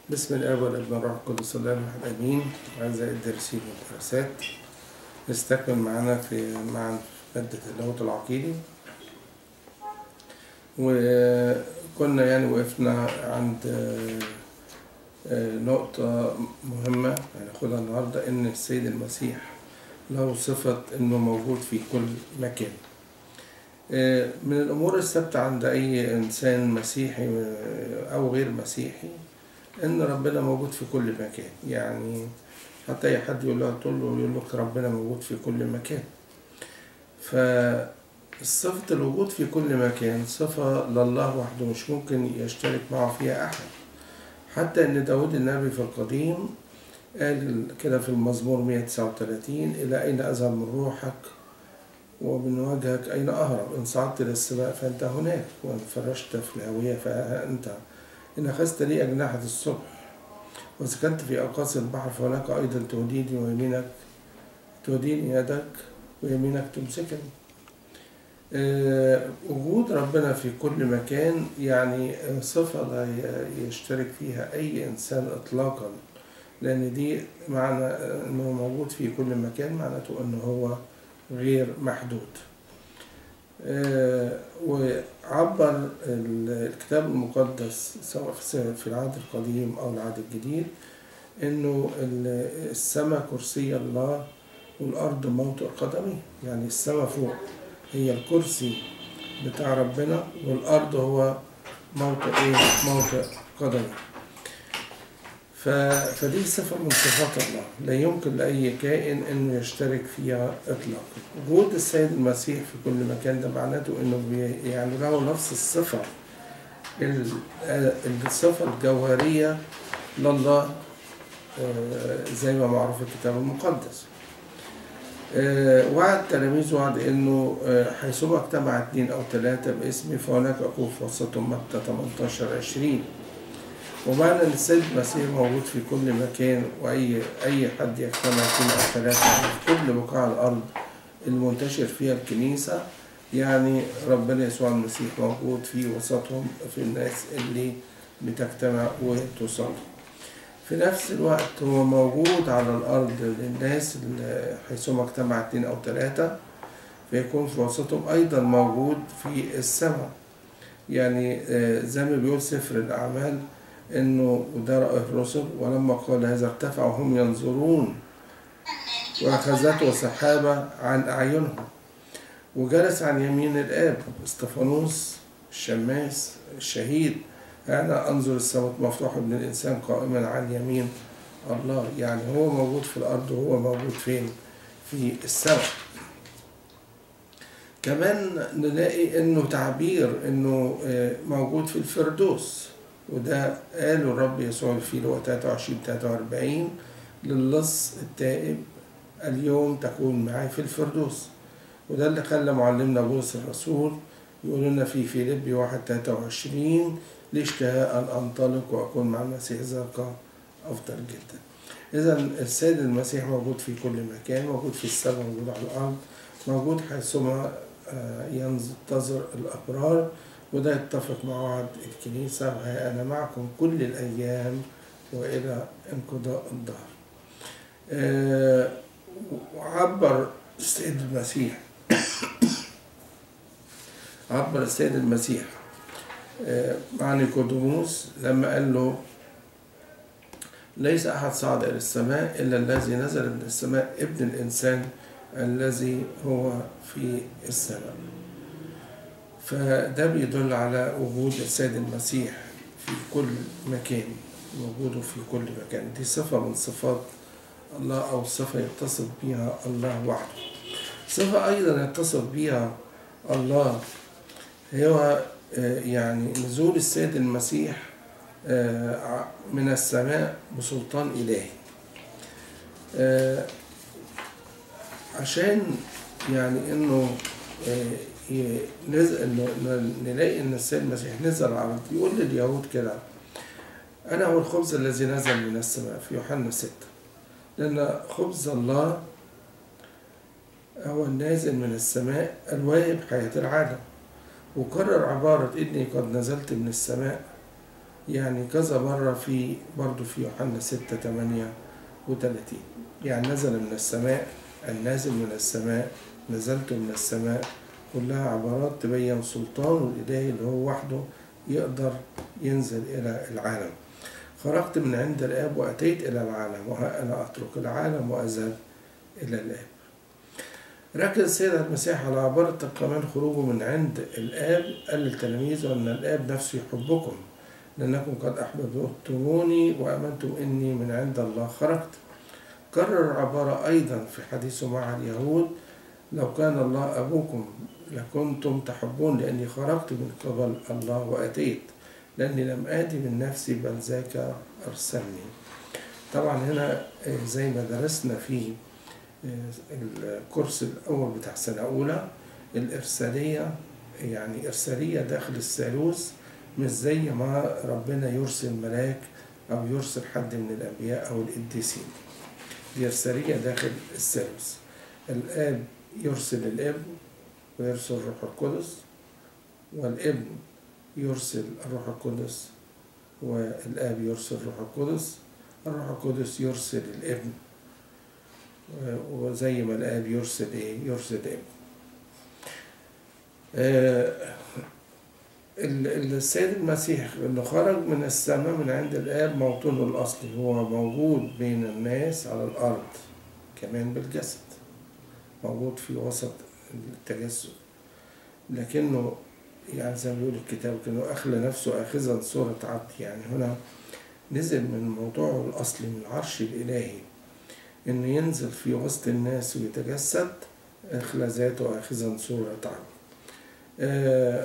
بسم الاب والابن والروح القدس الله الواحد امين اعزائي الدارسين والدراسات نستكمل معانا في مع مادة اللاهوت العقيدي وكنا يعني وقفنا عند نقطة مهمة هناخدها النهاردة إن السيد المسيح له صفة إنه موجود في كل مكان من الأمور الثابتة عند أي إنسان مسيحي أو غير مسيحي إن ربنا موجود في كل مكان يعني حتى أي حد يقول له تقول له يقول لك ربنا موجود في كل مكان فصفة الوجود في كل مكان صفة لله وحده مش ممكن يشترك معه فيها أحد حتى إن داود النبي في القديم قال كده في المزمور 139 إلى أين أذهب من روحك ومن وجهك أين أهرب إن صعدت إلى السماء فأنت هناك وإن فرشت في الهوية فأنت إن أخذت لي أجنحة الصبح وسكنت في أقاصي البحر فهناك أيضا تهديني ويمينك تهديني يدك ويمينك تمسكني أه وجود ربنا في كل مكان يعني صفة لا يشترك فيها أي إنسان إطلاقا لأن دي معنى أنه موجود في كل مكان معناته أنه هو غير محدود أه وعبر الكتاب المقدس سواء في العهد القديم أو العهد الجديد إنه السماء كرسي الله والأرض موطئ قدمه يعني السماء فوق هي الكرسي بتاع ربنا والأرض هو موطئ إيه؟ موطئ قدمه ف... فدي صفة من صفات الله لا يمكن لأي كائن إنه يشترك فيها إطلاقا وجود السيد المسيح في كل مكان ده معناته إنه بي... يعني له نفس الصفة الصفة الجوهرية لله زي ما معروف في الكتاب المقدس وعد تلاميذه وعد انه حيثما اجتمع اثنين او ثلاثة باسمي فهناك اكون في وسطهم متى 18 20 ومعنى ان السيد المسيح موجود في كل مكان واي اي حد يجتمع اثنين او ثلاثة في كل بقاع الارض المنتشر فيها الكنيسة يعني ربنا يسوع المسيح موجود في وسطهم في الناس اللي بتجتمع وتصلي في نفس الوقت هو موجود على الأرض للناس اللي حيثما اجتمع اتنين أو تلاتة فيكون في وسطهم أيضا موجود في السماء يعني زي ما بيقول سفر الأعمال إنه وده رأى الرسل ولما قال هذا ارتفعوا هم ينظرون وأخذته سحابة عن أعينهم وجلس عن يمين الآب استفانوس الشماس الشهيد أنا أنظر السماء مفتوحة ابن الإنسان قائما عن يمين الله يعني هو موجود في الأرض وهو موجود فين في السماء كمان نلاقي إنه تعبير إنه موجود في الفردوس وده قاله الرب يسوع في لغة 23 43 للص التائب اليوم تكون معي في الفردوس وده اللي خلى معلمنا بولس الرسول يقول لنا في فيليبي 1 23 لاشتهاء أن أنطلق وأكون مع المسيح ذاك أفضل جدا إذا السيد المسيح موجود في كل مكان موجود في السماء موجود على الأرض موجود حيثما ينتظر الأبرار وده يتفق مع وعد الكنيسة وها أنا معكم كل الأيام وإلى انقضاء الدهر وعبر السيد المسيح عبر السيد المسيح مع نيكوديموس لما قال له ليس أحد صعد إلى السماء إلا الذي نزل من السماء ابن الإنسان الذي هو في السماء فده بيدل على وجود السيد المسيح في كل مكان وجوده في كل مكان دي صفة من صفات الله أو صفة يتصف بها الله وحده صفة أيضا يتصف بها الله هو يعني نزول السيد المسيح من السماء بسلطان إلهي عشان يعني انه نزل نلاقي ان السيد المسيح نزل على الارض يقول لليهود كده انا هو الخبز الذي نزل من السماء في يوحنا ستة لان خبز الله هو النازل من السماء الواهب حياة العالم وكرر عبارة إني قد نزلت من السماء يعني كذا مرة في برضو في يوحنا ستة تمانية وتلاتين يعني نزل من السماء النازل من السماء نزلت من السماء كلها عبارات تبين سلطانه الإلهي اللي هو وحده يقدر ينزل إلى العالم خرجت من عند الآب وأتيت إلى العالم وها أنا أترك العالم وأذهب إلى الآب ركز السيد المسيح على عبارة كمان خروجه من عند الآب قال للتلاميذ أن الآب نفسه يحبكم لأنكم قد أحببتموني وأمنتم إني من عند الله خرجت كرر عبارة أيضا في حديثه مع اليهود لو كان الله أبوكم لكنتم تحبون لأني خرجت من قبل الله وأتيت لأني لم آتي من نفسي بل ذاك أرسلني طبعا هنا زي ما درسنا في الكورس الأول بتاع سنة أولى الإرسالية يعني إرسالية داخل الثالوث مش زي ما ربنا يرسل ملاك أو يرسل حد من الأنبياء أو القديسين دي إرسالية داخل الثالوث الآب يرسل الابن ويرسل الروح القدس والابن يرسل الروح القدس والآب يرسل الروح القدس الروح القدس يرسل الابن وزي ما الآب يرسل إيه يرسل ابن آه السيد المسيح اللي خرج من السماء من عند الآب موطنه الأصلي هو موجود بين الناس على الأرض كمان بالجسد موجود في وسط التجسد لكنه يعني زي ما بيقول الكتاب كأنه أخلى نفسه آخذا صورة عبد يعني هنا نزل من موضوعه الأصلي من العرش الإلهي إنه ينزل في وسط الناس ويتجسد أخلى ذاته آخذا صورة عبد آه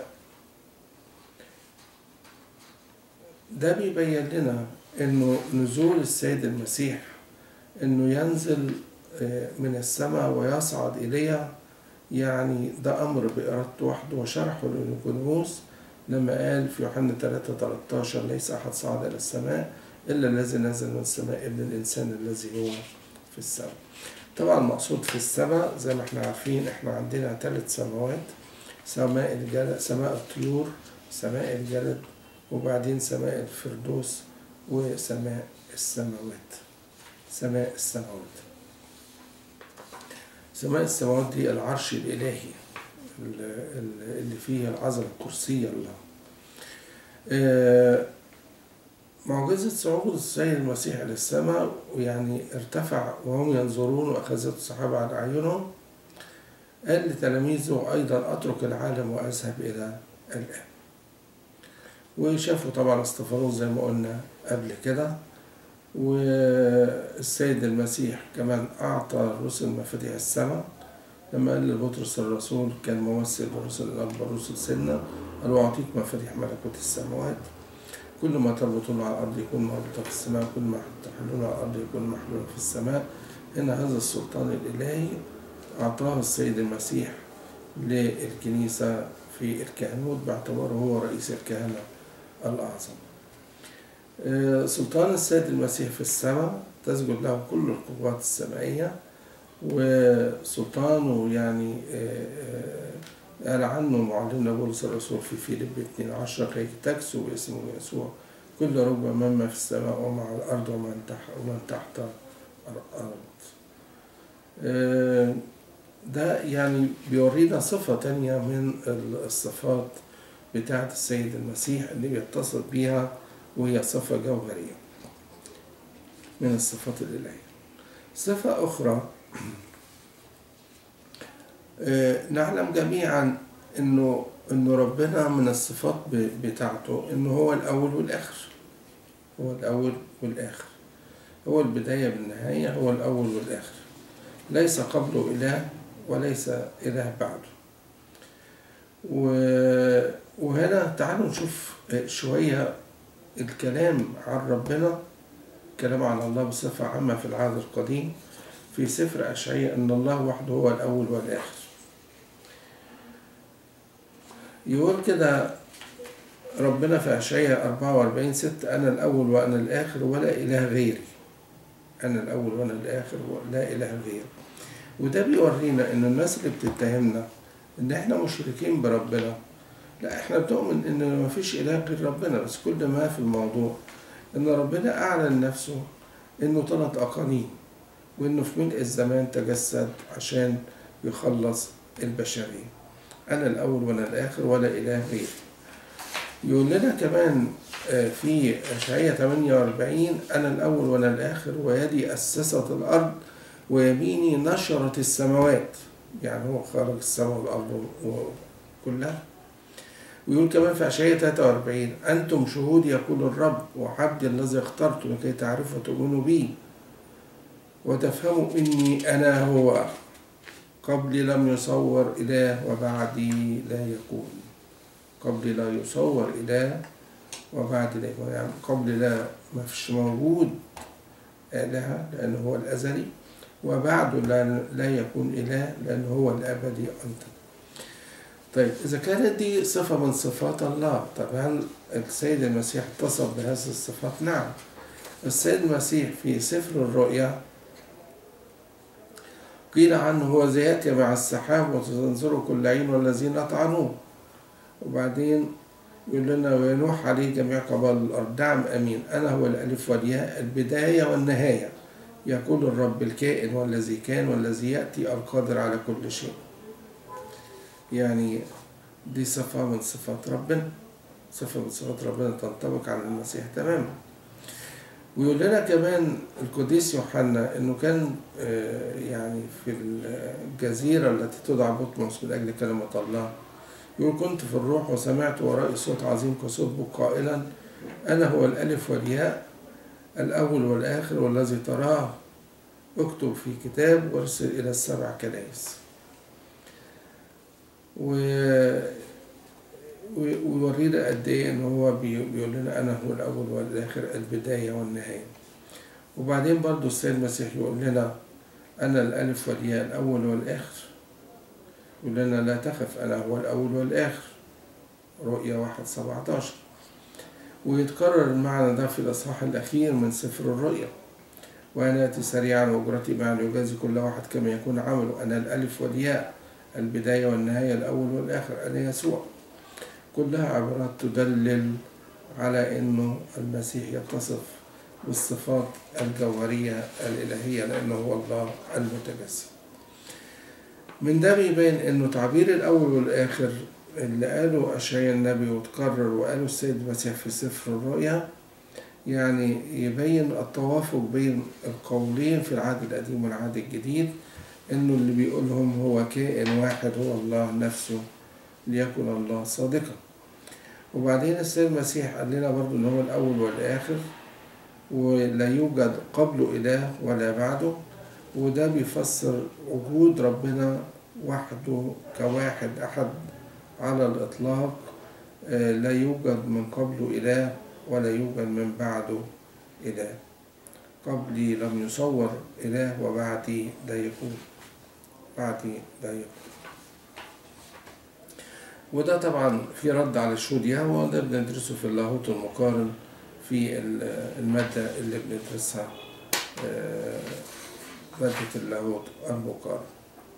ده بيبين لنا إنه نزول السيد المسيح إنه ينزل من السماء ويصعد إليها يعني ده أمر بإرادته وحده وشرحه لنيقوديموس لما قال في يوحنا 3 13 ليس أحد صعد إلى السماء إلا الذي نزل من السماء ابن الإنسان الذي هو في السماء طبعا المقصود في السماء زي ما احنا عارفين احنا عندنا ثلاث سماوات سماء الجلد سماء الطيور سماء الجلد وبعدين سماء الفردوس وسماء السماوات سماء السماوات سماء السماوات دي العرش الإلهي اللي فيه العظمة كرسي الله معجزة صعود السيد المسيح إلى السماء ويعني ارتفع وهم ينظرون وأخذته الصحابة على أعينهم قال لتلاميذه أيضا أترك العالم وأذهب إلى الآب وشافوا طبعا استفانوس زي ما قلنا قبل كده والسيد المسيح كمان أعطى الرسل مفاتيح السماء لما قال لبطرس الرسول كان ممثل الرسل الأكبر رسل سنا قال أعطيك مفاتيح ملكوت السماوات كل ما تربطون على الأرض يكون مربوطا في السماء كل ما تحلون على الأرض يكون محلول في السماء هنا هذا السلطان الإلهي أعطاه السيد المسيح للكنيسة في الكهنوت باعتباره هو رئيس الكهنة الأعظم سلطان السيد المسيح في السماء تسجد له كل القوات السمائية وسلطانه يعني قال عنه معلمنا بولس الرسول في فيليب 2 10 كي تكسو باسم يسوع كل ركبة مما في السماء ومع الأرض ومن تحت ومن تحت الأرض ده يعني بيورينا صفة تانية من الصفات بتاعة السيد المسيح اللي بيتصل بيها وهي صفة جوهرية من الصفات الإلهية صفة أخرى نعلم جميعا إنه إنه ربنا من الصفات بتاعته إنه هو الأول والآخر هو الأول والآخر هو البداية بالنهاية هو الأول والآخر ليس قبله إله وليس إله بعده وهنا تعالوا نشوف شوية الكلام عن ربنا كلام عن الله بصفة عامة في العهد القديم في سفر أشعياء أن الله وحده هو الأول والآخر يقول كده ربنا في أشعياء 44 ست أنا الأول وأنا الآخر ولا إله غيري أنا الأول وأنا الآخر ولا إله غيري وده بيورينا إن الناس اللي بتتهمنا إن إحنا مشركين بربنا لا احنا بنؤمن ان مفيش اله غير ربنا بس كل ما في الموضوع ان ربنا اعلن نفسه انه ثلاث اقانيم وانه في ملء الزمان تجسد عشان يخلص البشريه انا الاول وانا الاخر ولا اله غيري يقول لنا كمان آه، في اشعياء 48 انا الاول وانا الاخر ويدي اسست الارض ويميني نشرت السماوات يعني هو خلق السماء والارض كلها ويقول كمان في اشعياء 43 انتم شهود يقول الرب وعبدي الذي اخترت لكي تعرفوا وتؤمنوا بي وتفهموا اني انا هو قبلي لم يصور اله وبعدي لا يكون قبلي لا يصور اله وبعد لا يكون يعني قبل لا ما فيش موجود آلهة لأنه هو الأزلي وبعده لا, لا يكون إله لأنه هو الأبدي أيضا طيب إذا كانت دي صفة من صفات الله طب هل السيد المسيح اتصف بهذه الصفات؟ نعم السيد المسيح في سفر الرؤيا قيل عنه هو زياتي مع السحاب وتنظر كل عين والذين أطعنوه وبعدين يقول لنا وينوح عليه جميع قبائل الأرض نعم أمين أنا هو الألف والياء البداية والنهاية يقول الرب الكائن والذي كان والذي يأتي القادر على كل شيء يعني دي صفة من صفات ربنا صفة من صفات ربنا تنطبق على المسيح تماما ويقول لنا كمان القديس يوحنا انه كان آه، يعني في الجزيرة التي تدعى بطمس من اجل كلمة الله يقول كنت في الروح وسمعت ورائي صوت عظيم كصوت بك قائلا أنا هو الألف والياء الأول والآخر والذي تراه اكتب في كتاب وارسل إلى السبع كنائس و ويورينا قد ايه ان هو بيقول لنا انا هو الاول والاخر البدايه والنهايه وبعدين برضو السيد المسيح يقول لنا انا الالف والياء الاول والاخر يقول لنا لا تخف أنا هو الأول والآخر رؤيا واحد سبعة عشر ويتكرر المعنى ده في الإصحاح الأخير من سفر الرؤيا وأنا آتي سريعا وأجرتي معا يجازي كل واحد كما يكون عمله أنا الألف والياء البداية والنهاية الأول والآخر أنا يسوع كلها عبارات تدلل على أنه المسيح يتصف بالصفات الجوهرية الإلهية لأنه هو الله المتجسد من ده بيبين انه تعبير الاول والاخر اللي قاله اشعياء النبي وتكرر وقاله السيد المسيح في سفر الرؤيا يعني يبين التوافق بين القولين في العهد القديم والعهد الجديد انه اللي بيقولهم هو كائن واحد هو الله نفسه ليكن الله صادقا وبعدين السيد المسيح قال لنا برضو ان هو الاول والاخر ولا يوجد قبله اله ولا بعده وده بيفسر وجود ربنا وحده كواحد أحد على الإطلاق آه، لا يوجد من قبله إله ولا يوجد من بعده إله قبلي لم يصور إله وبعدي لا يكون بعدي لا يكون وده طبعا في رد على الشهود يهوى وده بندرسه في اللاهوت المقارن في المادة اللي بندرسها آه، مادة اللاهوت المقارن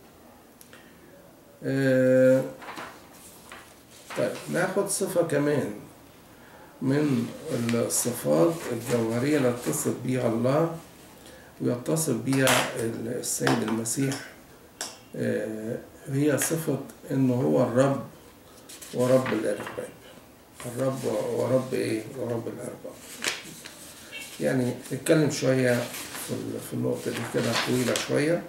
آه طيب ناخد صفة كمان من الصفات الجوهرية اللي يتصف بيها الله ويتصف بيها السيد المسيح آه هي صفة إنه هو الرب ورب الأرباب الرب ورب إيه؟ ورب الأرباب يعني نتكلم شوية في النقطة دي كده طويلة شوية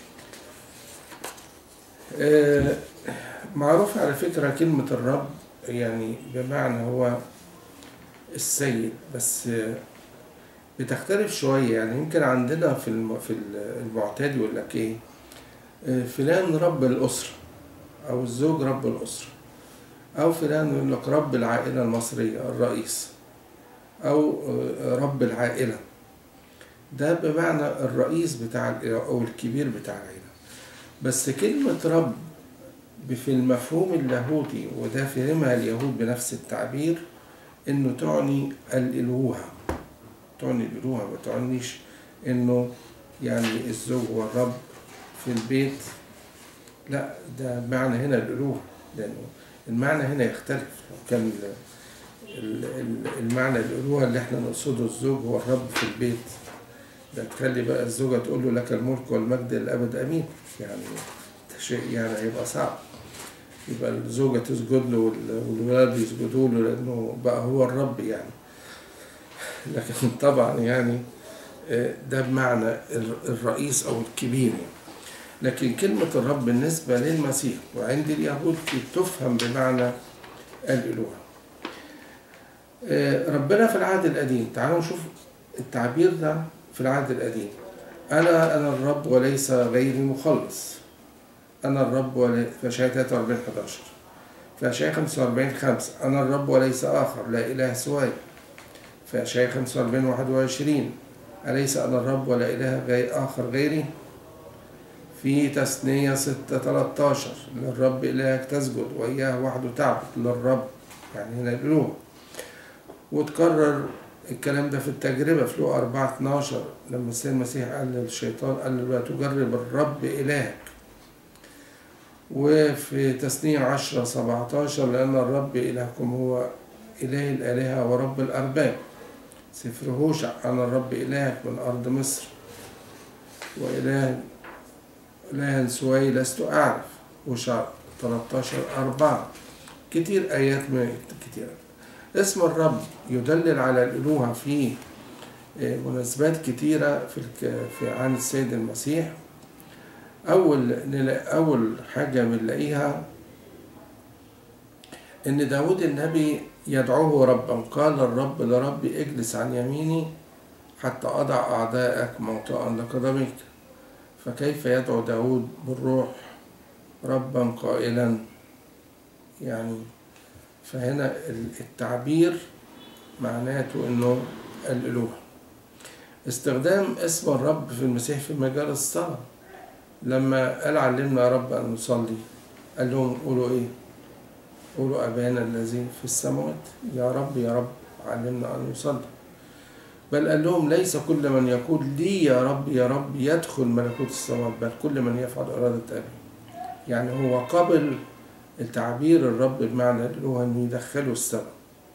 آه، معروف على فكرة كلمة الرب يعني بمعنى هو السيد بس بتختلف شوية يعني يمكن عندنا في في المعتاد يقول لك ايه آه، فلان رب الأسرة أو الزوج رب الأسرة أو فلان يقول لك رب العائلة المصرية الرئيس أو آه، رب العائلة ده بمعنى الرئيس بتاع أو الكبير بتاع العيلة بس كلمة رب في المفهوم اللاهوتي وده فهمها اليهود بنفس التعبير انه تعني الالوهة تعني الالوهة ما تعنيش انه يعني الزوج هو الرب في البيت لا ده معنى هنا الالوهة لانه المعنى هنا يختلف لو كان ال- ال- المعنى الألوهة اللي احنا نقصده الزوج هو الرب في البيت ده تخلي بقى الزوجة تقول له لك الملك والمجد للأبد أمين يعني ده شيء يعني هيبقى صعب يبقى الزوجة تسجد له وال- والولاد يسجدوا له لأنه بقى هو الرب يعني لكن طبعا يعني آه، ده بمعنى ال- الرئيس أو الكبير يعني. لكن كلمة الرب بالنسبة للمسيح وعند اليهود تفهم بمعنى الألوهة آه، ربنا في العهد القديم تعالوا نشوف التعبير ده في العهد القديم أنا أنا الرب وليس غيري مخلص أنا الرب وليس في أشعياء 43 11 في أشعياء 45 5 أنا الرب وليس آخر لا إله سواي في أشعياء 45 21 أليس أنا الرب ولا إله غير آخر غيري في تثنية 6 13 للرب إلهك تسجد وإياه وحده تعبد للرب يعني هنا الألوهة وتكرر الكلام ده في التجربة في لوقا 4 12 لما السيد المسيح قال للشيطان قال له لا تجرب الرب إلهك وفي تثنية 10 17 لأن الرب إلهكم هو إله الآلهة ورب الأرباب سفر هوشع أنا الرب إلهك من أرض مصر وإله إلها سواي لست أعرف هوشع 13 أربعة كتير آيات من كتير اسم الرب يدلل على الألوهة في آه، مناسبات كتيرة في الك- في عن السيد المسيح أول نلا- أول حاجة بنلاقيها إن داود النبي يدعوه ربا قال الرب لربي اجلس عن يميني حتى أضع أعداءك موطئا لقدميك فكيف يدعو داود بالروح ربا قائلا يعني فهنا التعبير معناته انه الالوهه استخدام اسم الرب في المسيح في مجال الصلاه لما قال علمنا يا رب ان نصلي قال لهم قولوا ايه قولوا ابانا الذي في السماوات يا رب يا رب علمنا ان نصلي بل قال لهم ليس كل من يقول لي يا رب يا رب يدخل ملكوت السماوات بل كل من يفعل إرادة أبي يعني هو قبل التعبير الرب بمعنى اللي هو أن يدخله السماء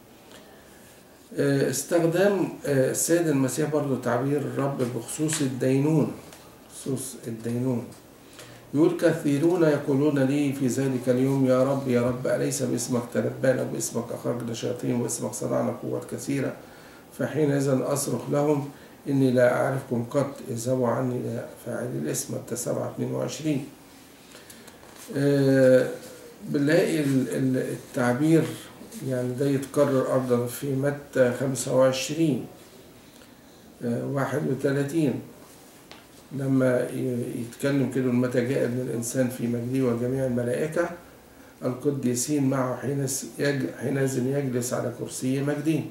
آه، استخدام آه، السيد المسيح برضو تعبير الرب بخصوص الدينون بخصوص الدينون يقول كثيرون يقولون لي في ذلك اليوم يا رب يا رب أليس باسمك تنبأنا وباسمك أخرجنا شياطين واسمك صنعنا قوات كثيرة فحينئذ أصرخ لهم إني لا أعرفكم قط اذهبوا عني يا فاعل الاسم متى 7 22 آه، بنلاقي ال- ال- التعبير يعني ده يتكرر أيضا في متى 25 آه، 31 لما ي- يتكلم كده متى جاء ابن الإنسان في مجده وجميع الملائكة القديسين معه حينئذ يج- حينئذ يجلس على كرسي مجده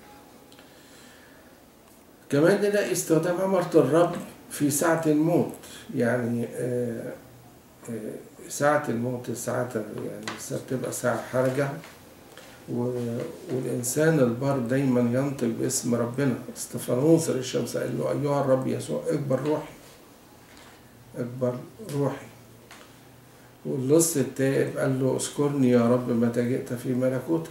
كمان نلاقي استخدام أمرة الرب في ساعة الموت يعني آه، آه، ساعة الموت ساعة يعني ساعة بتبقى ساعة حرجة و- والإنسان البار دايما ينطق باسم ربنا استفانوس الشمس قال له أيها الرب يسوع اكبر روحي اكبر روحي واللص التائب قال له اذكرني يا رب متى جئت في ملكوتك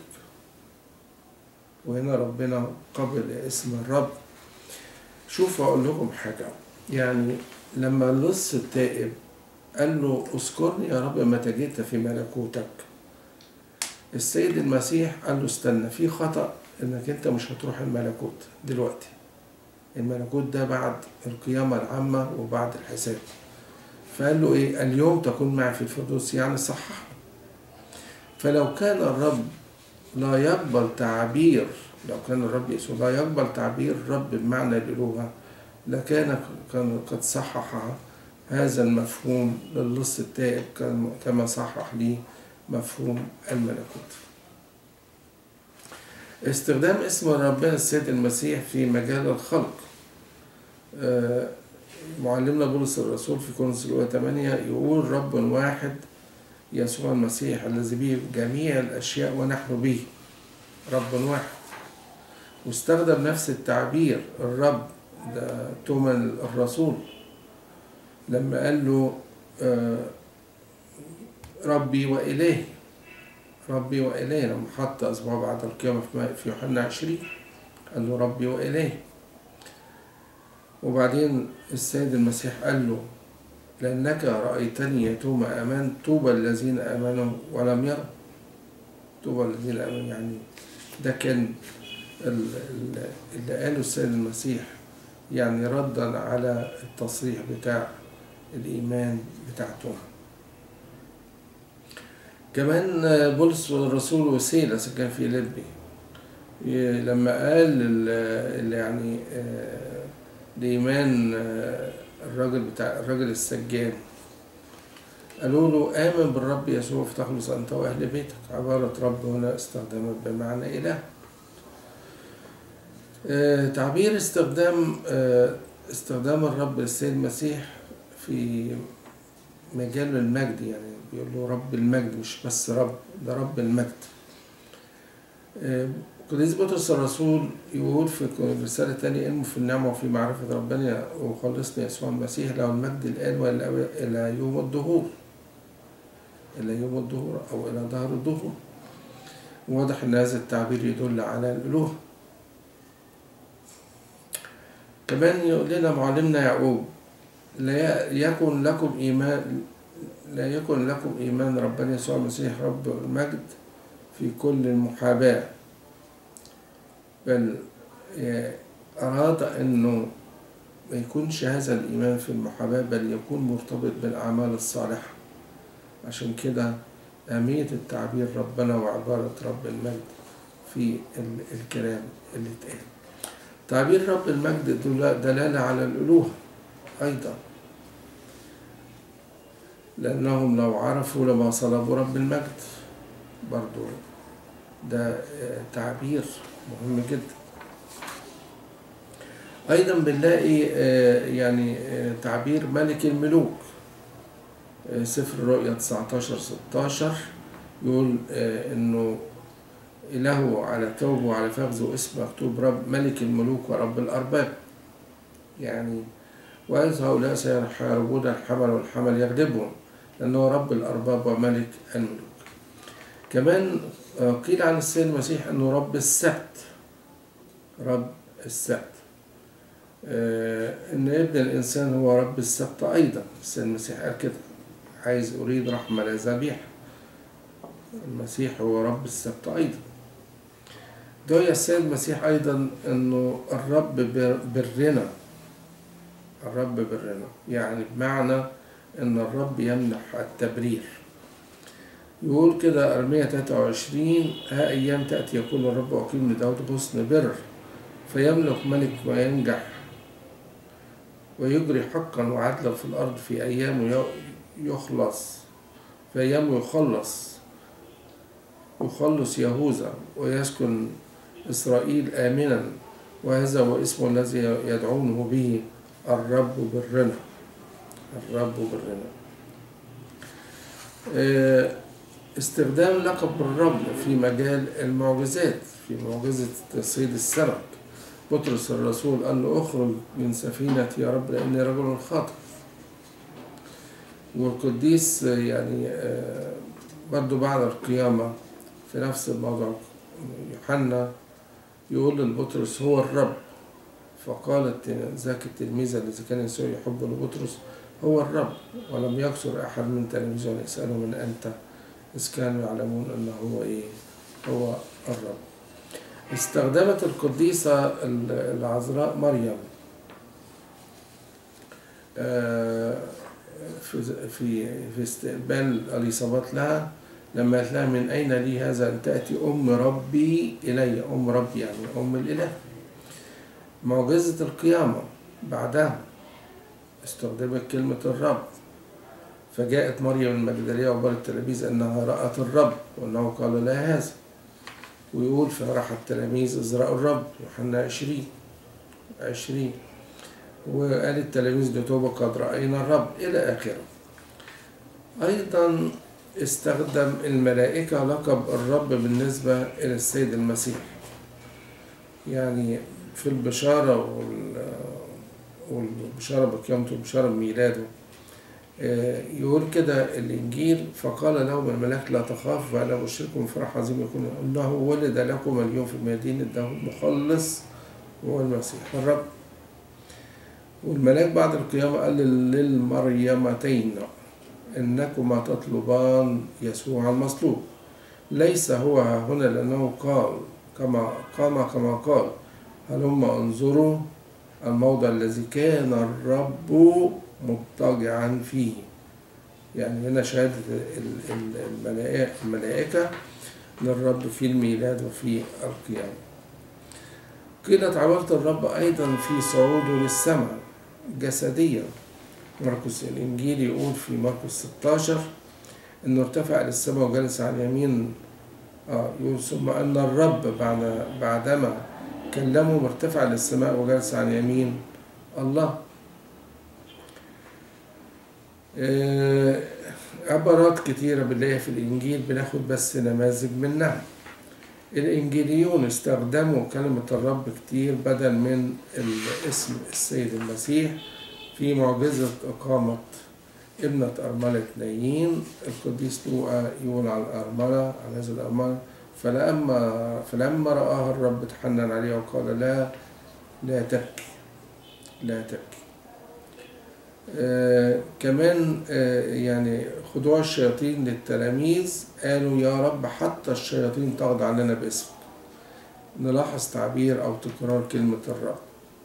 وهنا ربنا قبل اسم الرب شوفوا أقول لكم حاجة يعني لما اللص التائب قال له اذكرني يا رب متى جئت في ملكوتك السيد المسيح قال له استنى في خطأ انك انت مش هتروح الملكوت دلوقتي الملكوت ده بعد القيامة العامة وبعد الحساب فقال له ايه اليوم تكون معي في الفردوس يعني صحح فلو كان الرب لا يقبل تعبير لو كان الرب يسوع لا يقبل تعبير الرب بمعنى الألوهة لكان كان قد صحح هذا المفهوم للص التائب كما- كما صحح لي مفهوم الملكوت استخدام اسم ربنا السيد المسيح في مجال الخلق آه، معلمنا بولس الرسول في كورنثوس الأولى 8 يقول رب واحد يسوع المسيح الذي به جميع الأشياء ونحن به رب واحد واستخدم نفس التعبير الرب ده توما الرسول لما قال له آه، ربي وإلهي ربي وإلهي لما حط أصبعه بعد القيامة في يوحنا عشرين قال له ربي وإلهي وبعدين السيد المسيح قال له لأنك رأيتني يتوم آمنت طوبى الذين آمنوا ولم يروا طوبى الذين آمنوا يعني ده كان اللي قاله السيد المسيح يعني ردا على التصريح بتاع الإيمان بتاع توما كمان بولس الرسول وسيلة كان في لبي لما قال اللي يعني الإيمان الراجل بتاع الراجل السجان قالوا له آمن بالرب يسوع فتخلص أنت وأهل بيتك عبارة رب هنا استخدمت بمعنى إله آه تعبير استخدام آه استخدام الرب السيد المسيح في مجال المجد يعني بيقول له رب المجد مش بس رب ده رب المجد آه قديس بطرس الرسول يقول في رسالة تانية علم في النعمة وفي معرفة ربنا وخلصنا يسوع المسيح له المجد الآن وإلى يوم الظهور إلى يوم الظهور أو إلى ظهر الظهور واضح أن هذا التعبير يدل على الألوهة كمان يقول لنا معلمنا يعقوب لا يكن لكم إيمان لا يكن لكم إيمان ربنا يسوع المسيح رب المجد في كل المحاباة بل أراد أنه ما يكونش هذا الإيمان في المحاباة بل يكون مرتبط بالأعمال الصالحة عشان كده أهمية التعبير ربنا وعبارة رب المجد في الكلام اللي اتقال تعبير رب المجد دلالة على الألوهة أيضا لأنهم لو عرفوا لما صلبوا رب المجد برضو ده تعبير مهم جدا أيضا بنلاقي يعني تعبير ملك الملوك سفر الرؤيا 19 16 يقول إنه إله على ثوبه وعلى فخذه اسم مكتوب رب ملك الملوك ورب الأرباب يعني وإذ هؤلاء سيحاربون الحمل والحمل يغلبهم لأنه رب الأرباب وملك الملوك كمان قيل عن السيد المسيح أنه رب السبت رب السبت إن ابن الإنسان هو رب السبت أيضا السيد المسيح قال كده عايز أريد رحمة لا ذبيحة المسيح هو رب السبت أيضا دعي السيد المسيح أيضا أنه الرب برنا الرب برنا يعني بمعنى أن الرب يمنح التبرير يقول كده أرمية 23 ها أيام تأتي يقول الرب أقيم لداود غصن بر فيملك ملك وينجح ويجري حقا وعدلا في الأرض في أيام يخلص في أيام يخلص يخلص يهوذا ويسكن إسرائيل آمنا وهذا هو اسمه الذي يدعونه به الرب برنا الرب برنا استخدام لقب الرب في مجال المعجزات في معجزة صيد السمك بطرس الرسول قال له اخرج من سفينتي يا رب لاني رجل خاطئ والقديس يعني برضو بعد القيامة في نفس الموضوع يوحنا يقول لبطرس هو الرب فقالت ذاك التلميذ الذي كان يسوع يحب لبطرس هو الرب ولم يكسر أحد من تلاميذه أن يسأله من أنت إذ كانوا يعلمون أنه هو إيه هو الرب استخدمت القديسة العذراء مريم في في في استقبال اليصابات لها لما قالت لها من أين لي هذا أن تأتي أم ربي إلي أم ربي يعني أم الإله معجزة القيامة بعدها استخدمت كلمة الرب فجاءت مريم المجدلية وبار التلاميذ أنها رأت الرب وأنه قال لها هذا ويقول فراح التلاميذ ازرعوا الرب يوحنا عشرين عشرين وقال التلاميذ لتوبة قد رأينا الرب إلى آخره أيضا استخدم الملائكة لقب الرب بالنسبة إلى السيد المسيح يعني في البشارة والبشارة بقيامته والبشارة بميلاده آه، يقول كده الإنجيل فقال لهم الملاك لا تخاف فأنا أبشركم بفرح عظيم يكون أنه ولد لكم اليوم في مدينة داود مخلص هو المسيح الرب والملاك بعد القيامة قال للمريمتين إنكما تطلبان يسوع المصلوب ليس هو ها هنا لأنه قال كما قام كما قال هلم انظروا الموضع الذي كان الرب مضطجعا فيه يعني هنا شهادة ال- ال- الملائكة الملائكة للرب في الميلاد وفي القيامة قيلت عبارة الرب أيضا في صعوده للسماء جسديا مرقس الإنجيل يقول في مرقس 16 إنه ارتفع للسماء وجلس على اليمين آه يقول ثم أن الرب بعد بعدما كلمه ارتفع للسماء وجلس على يمين الله آه، عبارات كتيرة بنلاقيها في الإنجيل بناخد بس نماذج منها الإنجيليون استخدموا كلمة الرب كتير بدل من الاسم السيد المسيح في معجزة إقامة ابنة أرملة نايين القديس لوقا يقول عن الأرملة عن هذه الأرملة فلما فلما رآها الرب تحنن عليها وقال لا لا تبكي لا تبكي آه كمان آه يعني خضوع الشياطين للتلاميذ قالوا يا رب حتى الشياطين تخضع لنا باسمك نلاحظ تعبير أو تكرار كلمة الرب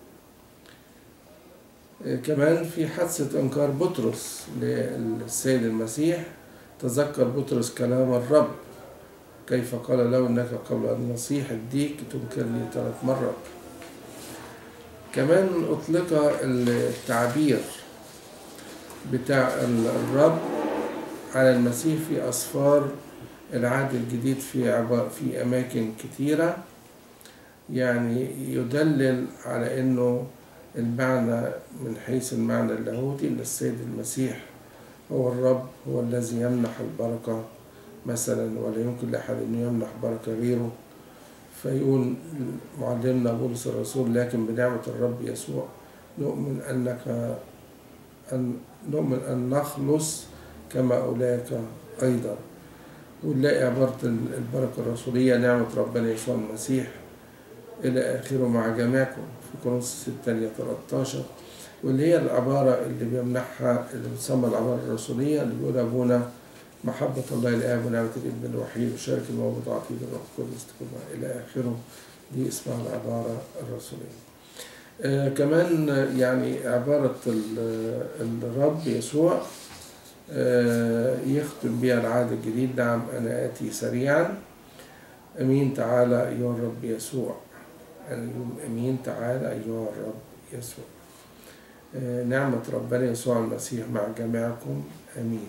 آه كمان في حادثة إنكار بطرس للسيد المسيح تذكر بطرس كلام الرب كيف قال له انك قبل ان نصيح الديك تنكرني ثلاث مرات كمان اطلق التعبير بتاع الرب على المسيح في اسفار العهد الجديد في عبا في اماكن كتيره يعني يدلل على انه المعنى من حيث المعنى اللاهوتي ان السيد المسيح هو الرب هو الذي يمنح البركه مثلا ولا يمكن لأحد أن يمنح بركة غيره فيقول معلمنا بولس الرسول لكن بنعمة الرب يسوع نؤمن أنك أن نؤمن أن نخلص كما أولاك أيضا ونلاقي عبارة البركة الرسولية نعمة ربنا يسوع المسيح إلى آخره مع جميعكم في كورنثوس الثانية 13 واللي هي العبارة اللي بيمنحها اللي بتسمى العبارة الرسولية اللي بيقول أبونا محبة الله الآب ونعمة الابن الوحيد وشارك الموجود عطية الروح القدس تكون إلى آخره دي اسمها العبارة الرسولية. آه كمان يعني عبارة الرب يسوع آه يختم بها العهد الجديد نعم أنا آتي سريعا أمين تعالى أيها الرب يسوع أمين تعالى أيها الرب يسوع آه نعمة ربنا يسوع المسيح مع جميعكم أمين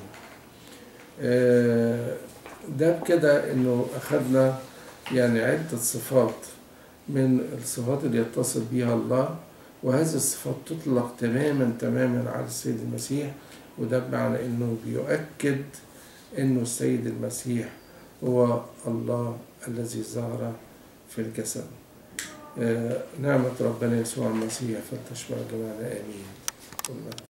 ده بكده انه اخذنا يعني عدة صفات من الصفات اللي يتصل بها الله وهذه الصفات تطلق تماما تماما على السيد المسيح وده بمعنى انه بيؤكد انه السيد المسيح هو الله الذي ظهر في الجسد نعمة ربنا يسوع المسيح فلتشمل جميعنا امين